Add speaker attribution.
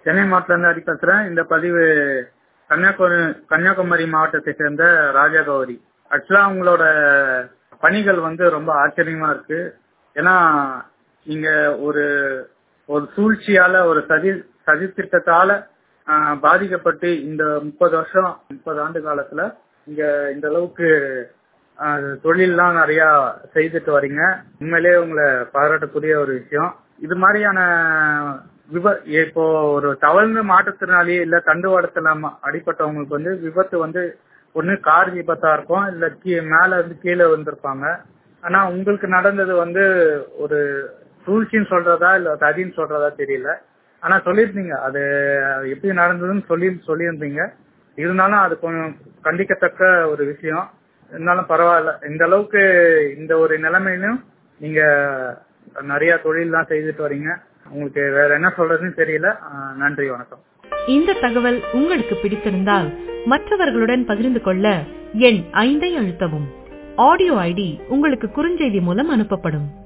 Speaker 1: சென்னை மாவட்டத்துல இருந்து அடி பேசுறேன் இந்த பதிவு கன்னியாகுமரி கன்னியாகுமரி மாவட்டத்தை சேர்ந்த ராஜா கௌரி ஆக்சுவலா உங்களோட பணிகள் வந்து ரொம்ப ஆச்சரியமா இருக்கு ஏன்னா நீங்க ஒரு ஒரு சூழ்ச்சியால ஒரு சதி சதி திட்டத்தால ஆஹ், பாதிக்கப்பட்டு இந்த முப்பது வருஷம் முப்பது ஆண்டு காலத்துல இங்க இந்த அளவுக்கு ஆஹ், தொழில்லாம் நிறைய செய்துட்டு வரீங்க உண்மையிலேயே உங்களை பாராட்டக்கூடிய ஒரு விஷயம் இது மாதிரியான விப இப்போ ஒரு தவழ்ந்து மாற்றுத்திறனாளி இல்ல தண்டுவாடத்துல ம- அடிபட்டவங்களுக்கு வந்து விபத்து வந்து ஒண்ணு கார் விபத்தா இருக்கும் இல்ல கீ மேல இருந்து கீழே வந்திருப்பாங்க ஆனா உங்களுக்கு நடந்தது வந்து ஒரு சூழ்ச்சின்னு சொல்றதா இல்ல சதின்னு சொல்றதா தெரியல ஆனா சொல்லியிருந்தீங்க அது எப்படி நடந்ததுன்னு சொல்லி சொல்லியிருந்தீங்க இருந்தாலும் அது கொஞ்சம் கண்டிக்கத்தக்க ஒரு விஷயம் இருந்தாலும் பரவாயில்ல இந்த அளவுக்கு இந்த ஒரு நிலைமையிலும் நீங்க நிறைய தொழில்லாம் செய்துட்டு வரீங்க உங்களுக்கு வேற என்ன சொல்றதுன்னு தெரியல ஆஹ் நன்றி வணக்கம்
Speaker 2: இந்த தகவல் உங்களுக்கு பிடித்திருந்தால் மற்றவர்களுடன் பகிர்ந்து கொள்ள எண் ஐந்தை அழுத்தவும் ஆடியோ ஐடி உங்களுக்கு குறுஞ்செய்தி மூலம் அனுப்பப்படும்